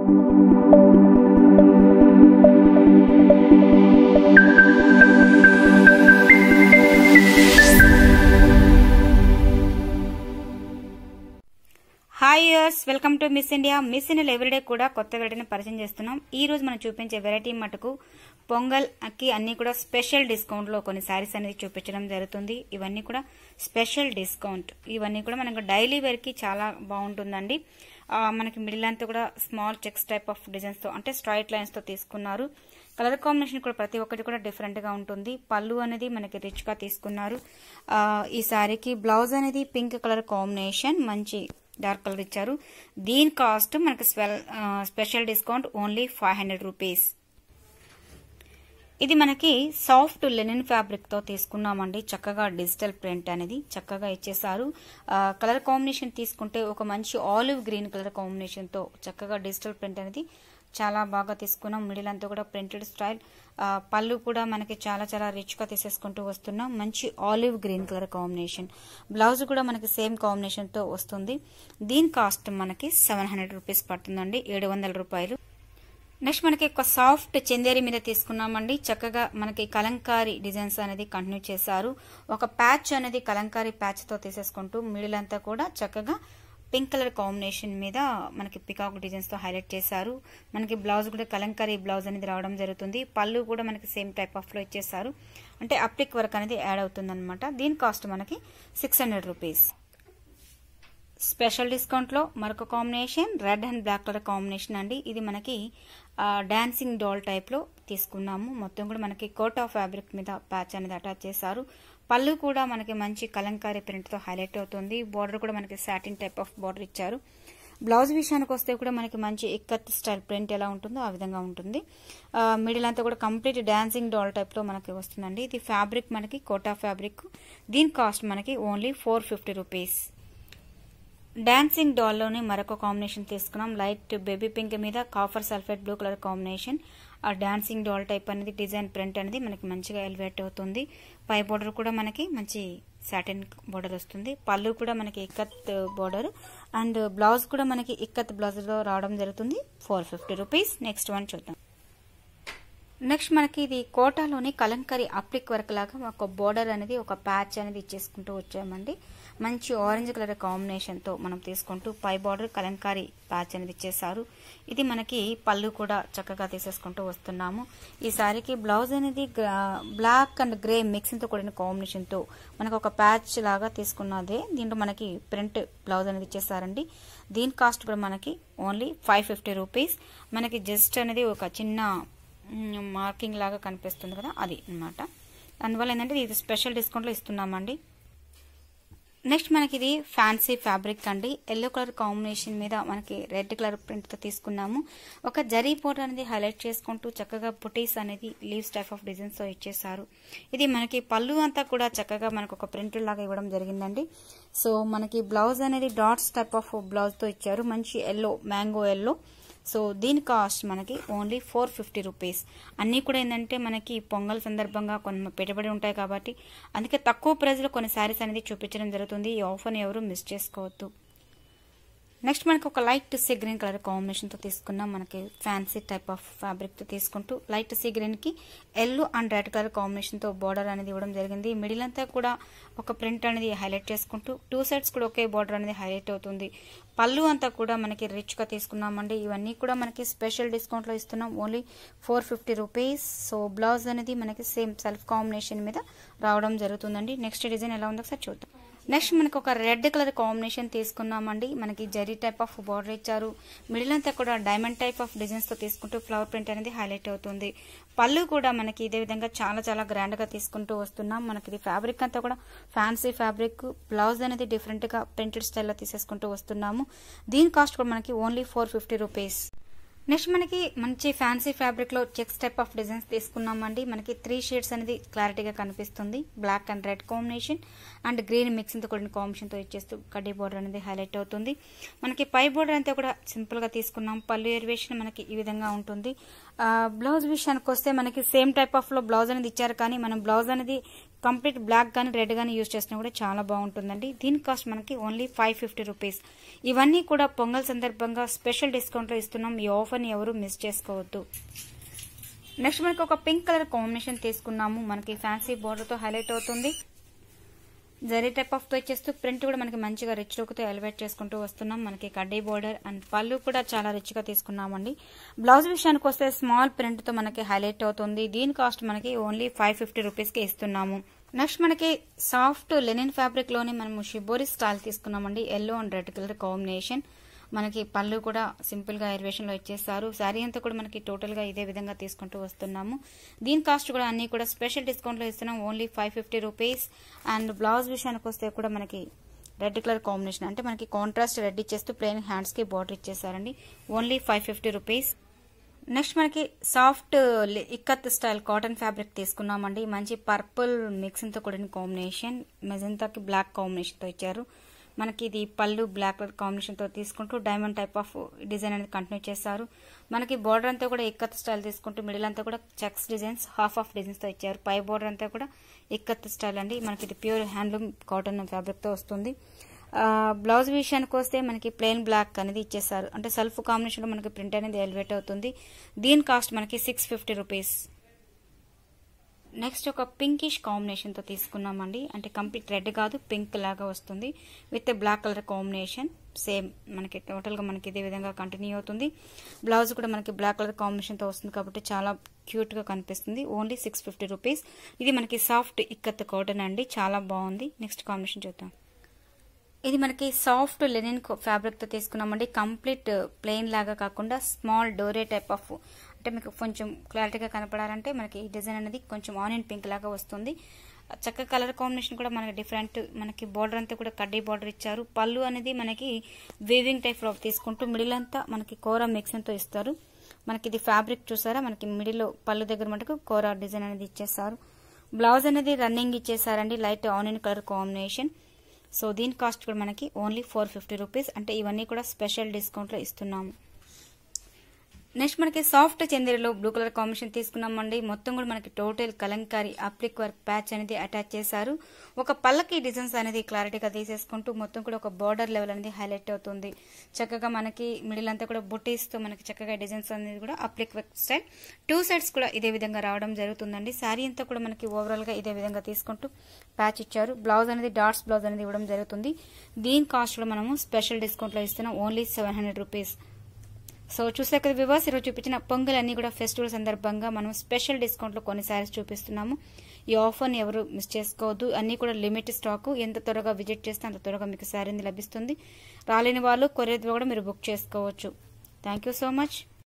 hi yours welcome to Miss India Miss India everyday కూడా కొత్త వెరైటీని పరిచయం చేస్తున్నాం ఈ రోజు మనం చూపించే వెరైటీ మటుకు పొంగల్ కి అన్ని కూడా స్పెషల్ డిస్కౌంట్ లో కొన్ని శారీస్ అనేది చూపించడం జరుగుతుంది ఇవన్నీ కూడా స్పెషల్ డిస్కౌంట్ ఇవన్నీ కూడా మనకు డైలీ వేర్ కి చాలా బాగుంటుందండి ఆ, మనకి మిడిల్ అంతా కూడా small checks type of designs తో అంటే స్ట్రైట్ లైన్స్ తో తీసుకున్నారు కలర్ కాంబినేషన్ కూడా ప్రతి ఒక్కటి కూడా డిఫరెంట్ గా ఉంటుంది పళ్ళు అనేది మనకి రిచ్ గా తీసుకున్నారు ఆ, ఈ శారీకి బ్లౌజ్ అనేది పింక్ కలర్ కాంబినేషన్ మంచి డార్క్ కలర్ ఇచ్చారు దీని కాస్ట్ మనకి స్పెల్- ఆ, special discount only five hundred rupees ఇది మనకి సాఫ్ట్ లెనిన్ ఫ్యాబ్రిక్ తో తీసుకున్నామండి చక్కగా డిజిటల్ ప్రింట్ అనేది చక్కగా ఇచ్చేసారు ఆ, కలర్ కాంబినేషన్ తీసుకుంటే ఒక మంచి ఆలివ్ గ్రీన్ కలర్ కాంబినేషన్ తో చక్కగా డిజిటల్ ప్రింట్ అనేది చాలా బాగా తీసుకున్నాం మిడిల్ అంతా కూడా ప్రింటెడ్ స్టైల్ ఆ, పళ్ళు కూడా మనకి చాలా చాలా రిచ్ గా తీసేసుకుంటూ వస్తున్నాం మంచి olive green colour combination blouse కూడా మనకి సేమ్ కాంబినేషన్ తో వస్తుంది దీని కాస్ట్ మనకి సెవెన్ హండ్రెడ్ రూపీస్ పడుతుందండి ఏడు వందల రూపాయలు నెక్స్ట్ మనకి ఒక సాఫ్ట్ చందేరి మీద తీసుకున్నామండి చక్కగా మనకి కలంకారీ డిజైన్స్ అనేది కంటిన్యూ చేశారు ఒక ప్యాచ్ అనేది కలంకారీ ప్యాచ్ తో తీసేసుకుంటూ మిడిల్ అంతా కూడా చక్కగా పింక్ కలర్ కాంబినేషన్ మీద మనకి పికాక్ డిజైన్స్ తో హైలైట్ చేశారు మనకి బ్లౌజ్ కూడా కలంకారీ బ్లౌజ్ అనేది రావడం జరుగుతుంది పళ్ళు కూడా మనకి సేమ్ టైప్ ఆఫ్ లో ఇచ్చేసారు అంటే అప్టిక్ వర్క్ అనేది యాడ్ అవుతుంది అనమాట దీని కాస్ట్ మనకి six hundred rupees special discount లో మరొక combination red and black colour combination అండి ఇది మనకి డాన్సింగ్ డాల్ టైప్ లో తీసుకున్నాము మొత్తం కూడా మనకి కోటా ఫ్యాబ్రిక్ మీద ప్యాచ్ అనేది అటాచ్ చేశారు పళ్ళు కూడా మనకి మంచి కలంకారీ ప్రింట్ తో హైలైట్ అవుతుంది బార్డర్ కూడా మనకి సాటిన్ టైప్ ఆఫ్ బార్డర్ ఇచ్చారు బ్లౌజ్ విషయానికి వస్తే కూడా మనకి మంచి ఇక్కత్ స్టైల్ ప్రింట్ ఎలా ఉంటుందో ఆ విధంగా ఉంటుంది మిడిల్ అంతా కూడా కంప్లీట్ డాన్సింగ్ డాల్ టైప్ లో మనకి వస్తుందండి ఇది ఫ్యాబ్రిక్ మనకి కోటా ఫ్యాబ్రిక్ దీని కాస్ట్ మనకి only four fifty rupees dancing డాల్లోనే మరొక కాంబినేషన్ తీసుకున్నాం లైట్ బేబీ పింక్ మీద copper sulphate blue colour combination ఆ డాన్సింగ్ డాల్ టైప్ అనేది డిజైన్ ప్రింట్ అనేది మనకి మంచిగా ఎలివేట్ అవుతుంది పై బోర్డర్ కూడా మనకి మంచి సాటిన్ బోర్డర్ వస్తుంది పళ్ళు కూడా మనకి ఇక్కత్ బోర్డర్ అండ్ బ్లౌజ్ కూడా మనకి ఇక్కత్ బ్లౌజ్ లో రావడం జరుగుతుంది four fifty rupees next one చూద్దాం నెక్స్ట్ మనకి ఇది కోటాలోని కలంకరీ అప్లిక్ వర్క్ లాగా ఒక బోర్డర్ అనేది ఒక ప్యాచ్ అనేది ఇచ్చేసుకుంటూ వచ్చామండి మంచి ఆరెంజ్ కలర్ కాంబినేషన్ తో మనం తీసుకుంటూ పై బార్డర్ కలంకారీ ప్యాచ్ అనేది ఇచ్చేసారు ఇది మనకి పళ్ళు కూడా చక్కగా తీసేసుకుంటూ వస్తున్నాము ఈ సారీకి బ్లౌజ్ అనేది బ్లాక్ అండ్ గ్రే మిక్సింగ్ తో కూడిన కాంబినేషన్ తో మనకు ఒక ప్యాచ్ లాగా తీసుకున్నదే దీంట్లో మనకి ప్రింట్ బ్లౌజ్ అనేది ఇచ్చేసారండి దీని కాస్ట్ కూడా మనకి ఓన్లీ ఫైవ్ ఫిఫ్టీ రూపీస్ మనకి జస్ట్ అనేది ఒక చిన్న మార్కింగ్ లాగా కనిపిస్తుంది కదా అది అన్నమాట అందువల్ల ఏంటంటే ఇది స్పెషల్ డిస్కౌంట్లో ఇస్తున్నామండి నెక్స్ట్ మనకి ఇది ఫ్యాన్సీ ఫ్యాబ్రిక్ అండి ఎల్లో కలర్ కాంబినేషన్ మీద మనకి రెడ్ కలర్ ప్రింట్ తో తీసుకున్నాము ఒక జరీ పోట్ అనేది హైలైట్ చేసుకుంటూ చక్కగా బుటీస్ అనేది లీవ్స్ టైప్ ఆఫ్ డిజైన్స్ తో ఇచ్చేసారు ఇది మనకి పళ్ళు అంతా కూడా చక్కగా మనకు ఒక ప్రింట్ లాగా ఇవ్వడం జరిగిందండి సో మనకి బ్లౌజ్ అనేది డాట్స్ టైప్ ఆఫ్ బ్లౌజ్ తో ఇచ్చారు మంచి ఎల్లో మ్యాంగో ఎల్లో సో దీని కాస్ట్ మనకి ఓన్లీ ఫోర్ ఫిఫ్టీ రూపీస్ అన్నీ కూడా ఏంటంటే మనకి పొంగల్ సందర్భంగా కొన్ని పెట్టుబడి ఉంటాయి కాబట్టి అందుకే తక్కువ ప్రైస్లో కొన్ని శారీస్ అనేది చూపించడం జరుగుతుంది ఈ ఆఫర్ని ఎవరు మిస్ చేసుకోవద్దు నెక్స్ట్ మనకి ఒక లైట్ సీ గ్రీన్ కలర్ కాంబినేషన్తో తీసుకున్నాం మనకి ఫ్యాన్సీ టైప్ ఆఫ్ ఫ్యాబ్రిక్తో తీసుకుంటూ లైట్ సీ గ్రీన్కి ఎల్లో అండ్ రెడ్ కలర్ కాంబినేషన్తో బార్డర్ అనేది ఇవ్వడం జరిగింది మిడిల్ అంతా కూడా ఒక ప్రింట్ అనేది హైలైట్ చేసుకుంటూ టూ సైడ్స్ కూడా ఒకే బార్డర్ అనేది హైలైట్ అవుతుంది పళ్ళు అంతా కూడా మనకి రిచ్గా తీసుకున్నామండి ఇవన్నీ కూడా మనకి స్పెషల్ డిస్కౌంట్లో ఇస్తున్నాం only four fifty rupees so blouse అనేది మనకి సేమ్ సెల్ఫ్ కాంబినేషన్ మీద రావడం జరుగుతుందండి నెక్స్ట్ డిజైన్ ఎలా ఉందో ఒకసారి చూద్దాం నెక్స్ట్ మనకి ఒక రెడ్ కలర్ కాంబినేషన్ తీసుకున్నామండి మనకి జరీ టైప్ ఆఫ్ బార్డర్ ఇచ్చారు మిడిల్ అంతా కూడా డైమండ్ టైప్ ఆఫ్ డిజైన్స్ తో తీసుకుంటూ ఫ్లవర్ ప్రింట్ అనేది హైలైట్ అవుతుంది పళ్ళు కూడా మనకి ఇదే విధంగా చాలా చాలా గ్రాండ్ గా తీసుకుంటూ వస్తున్నాం మనకి ఇది ఫ్యాబ్రిక్ అంతా కూడా ఫ్యాన్సీ ఫ్యాబ్రిక్ బ్లౌజ్ అనేది డిఫరెంట్ గా ప్రింటెడ్ స్టైల్లో తీసేసుకుంటూ వస్తున్నాము దీని కాస్ట్ కూడా మనకి only four fifty rupees next మనకి మంచి ఫ్యాన్సీ ఫ్యాబ్రిక్ లో చెక్స్ టైప్ ఆఫ్ డిజైన్స్ తీసుకున్నామండి మనకి త్రీ షేడ్స్ అనేది క్లారిటీగా కనిపిస్తుంది black and red combination and green mixing తో కూడిన కాంబినేషన్ తో ఇచ్చేస్తూ కడ్డీ బోర్డర్ అనేది హైలైట్ అవుతుంది మనకి పై బోర్డర్ అంతా కూడా సింపుల్ గా తీసుకున్నాం పళ్ళు ఎరివేషన్ మనకి ఈ విధంగా ఉంటుంది బ్లౌజ్ విషయానికి వస్తే మనకి సేమ్ టైప్ ఆఫ్ లో బ్లౌజ్ అనేది ఇచ్చారు కానీ మనం బ్లౌజ్ అనేది కంప్లీట్ బ్లాక్ కానీ రెడ్ కానీ యూజ్ చేసినా కూడా చాలా బాగుంటుందండి దీని కాస్ట్ మనకి ఓన్లీ ఫైవ్ ఫిఫ్టీ రూపీస్ ఇవన్నీ కూడా పొంగల్ సందర్భంగా స్పెషల్ డిస్కౌంట్లో ఇస్తున్నాం ఈ ఆఫర్ని ఎవరు మిస్ చేసుకోవద్దు నెక్స్ట్ మనకి ఒక పింక్ కలర్ కాంబినేషన్ తీసుకున్నాము మనకి ఫ్యాన్సీ బోర్డర్తో హైలైట్ అవుతుంది జరీ టైప్ ఆఫ్ తో ఇచ్చేస్తూ ప్రింట్ కూడా మనకి మంచిగా రిచ్ లుక్తో ఎలివేట్ చేసుకుంటూ వస్తున్నాం మనకి కడ్డీ బోర్డర్ అండ్ పళ్ళు కూడా చాలా రిచ్ గా తీసుకున్నామండి బ్లౌజ్ విషయానికి వస్తే స్మాల్ ప్రింట్ తో మనకి హైలైట్ అవుతుంది దీని కాస్ట్ మనకి ఓన్లీ ఫైవ్ ఫిఫ్టీ రూపీస్ కి ఇస్తున్నాము నెక్స్ట్ మనకి సాఫ్ట్ లెనిన్ ఫ్యాబ్రిక్ లోని మనము షిబోరి స్టైల్ తీసుకున్నామండి yellow and red colour combination మనకి పళ్ళు కూడా సింపుల్ గా ఎలివేషన్ లో ఇచ్చేస్తారు శారీ అంతా కూడా మనకి టోటల్ గా ఇదే విధంగా తీసుకుంటూ వస్తున్నాము దీని కాస్ట్ కూడా అన్ని కూడా స్పెషల్ డిస్కౌంట్ లో ఇస్తున్నాం only five fifty rupees and blouse విషయానికి వస్తే కూడా మనకి రెడ్ కలర్ కాంబినేషన్ అంటే మనకి కాంట్రాస్ట్ రెడ్ ఇచ్చేస్తూ ప్లెయిన్ హ్యాండ్స్ కి బార్డర్ ఇచ్చేసారండి only five fifty rupees next మనకి soft ikat style cotton fabric తీసుకున్నామండి మంచి పర్పుల్ మిక్సింగ్తో కూడిన కాంబినేషన్ మెజంతాకి బ్లాక్ కాంబినేషన్తో ఇచ్చారు మనకి ఇది పళ్ళు బ్లాక్ కలర్ కాంబినేషన్తో తీసుకుంటూ డైమండ్ టైప్ ఆఫ్ డిజైన్ అనేది కంటిన్యూ చేశారు మనకి బార్డర్ అంతా కూడా ఇక్కత్ స్టైల్ తీసుకుంటూ మిడిల్ అంతా కూడా చెక్స్ డిజైన్స్ హాఫ్ ఆఫ్ డిజైన్స్తో ఇచ్చారు పై బార్డర్ అంతా కూడా ఇక్కత్ స్టైల్ అండి మనకి ఇది ప్యూర్ హ్యాండ్లూమ్ కాటన్ ఫ్యాబ్రిక్తో వస్తుంది బ్లౌజ్ విషయానికి వస్తే మనకి ప్లెయిన్ బ్లాక్ అనేది ఇచ్చేసారు అంటే సెల్ఫ్ కాంబినేషన్లో మనకి ప్రింట్ అనేది ఎలివేట్ అవుతుంది దీని కాస్ట్ మనకి సిక్స్ ఫిఫ్టీ రూపీస్ నెక్స్ట్ ఒక పింకిష్ కాంబినేషన్తో తీసుకున్నామండి అంటే కంప్లీట్ రెడ్ కాదు పింక్ లాగా వస్తుంది with black colour combination same మనకి టోటల్గా మనకి ఇదే విధంగా కంటిన్యూ అవుతుంది బ్లౌజ్ కూడా మనకి బ్లాక్ కలర్ కాంబినేషన్తో వస్తుంది కాబట్టి చాలా క్యూట్గా కనిపిస్తుంది ఓన్లీ సిక్స్ ఫిఫ్టీ రూపీస్ ఇది మనకి సాఫ్ట్ ఇక్కత్ కాటన్ అండి చాలా బాగుంది నెక్స్ట్ కాంబినేషన్ చూద్దాం ఇది మనకి సాఫ్ట్ లెనిన్ ఫ్యాబ్రిక్తో తీసుకున్నామండి కంప్లీట్ ప్లెయిన్ లాగా కాకుండా స్మాల్ డోరే టైప్ ఆఫ్ అంటే మీకు కొంచెం క్లారిటీగా కనపడాలంటే మనకి ఈ డిజైన్ అనేది కొంచెం ఆనియన్ పింక్ లాగా వస్తుంది చక్క కలర్ కాంబినేషన్ కూడా మనకి డిఫరెంట్ మనకి బార్డర్ అంతా కూడా కడ్డీ బార్డర్ ఇచ్చారు పళ్ళు అనేది మనకి వీవింగ్ టైప్ లో తీసుకుంటూ మిడిల్ అంతా మనకి కోరా మిక్సింగ్తో ఇస్తారు మనకి ఇది ఫ్యాబ్రిక్ చూసారా మనకి మిడిల్ పళ్ళు దగ్గర మటుకు కోరా డిజైన్ అనేది ఇచ్చేస్తారు బ్లౌజ్ అనేది రన్నింగ్ ఇచ్చేసారండి light onion colour combination so దీని కాస్ట్ కూడా మనకి ఓన్లీ ఫోర్ ఫిఫ్టీ రూపీస్ అంటే ఇవన్నీ కూడా స్పెషల్ డిస్కౌంట్లో ఇస్తున్నాము నెక్స్ట్ మనకి సాఫ్ట్ చందేరిలో బ్లూ కలర్ కాంబినేషన్ తీసుకున్నామండి మొత్తం కూడా మనకి total kalamkari applique work patch అనేది అటాచ్ చేశారు ఒక పళ్ళకి డిజైన్స్ అనేది క్లారిటీగా తీసేసుకుంటూ మొత్తం కూడా ఒక బార్డర్ లెవెల్ అనేది హైలైట్ అవుతుంది చక్కగా మనకి మిడిల్ అంతా కూడా బుటీస్తో మనకి చక్కగా డిజైన్స్ అనేది కూడా applique work style two sides కూడా ఇదే విధంగా రావడం జరుగుతుందండి శారీ అంతా కూడా మనకి ఓవరాల్ గా ఇదే విధంగా తీసుకుంటూ ప్యాచ్ ఇచ్చారు బ్లౌజ్ అనేది డాట్స్ బ్లౌజ్ అనేది ఇవ్వడం జరుగుతుంది దీని కాస్ట్ కూడా మనము స్పెషల్ డిస్కౌంట్లో ఇస్తున్నాం only seven hundred rupees so చూసే కదా వివాస్ ఈరోజు చూపించిన పొంగల్ అన్ని కూడా ఫెస్టివల్ సందర్భంగా మనం స్పెషల్ డిస్కౌంట్లో కొన్ని శారీస్ చూపిస్తున్నాము ఈ ఆఫర్ని ఎవరు మిస్ చేసుకోవద్దు అన్ని కూడా లిమిట్ స్టాక్ ఎంత త్వరగా విజిట్ చేస్తే అంత త్వరగా మీకు శారీని లభిస్తుంది రాలేని వాళ్ళు కొరియర్ ద్వారా కూడా మీరు బుక్ చేసుకోవచ్చు థ్యాంక్ సో మచ్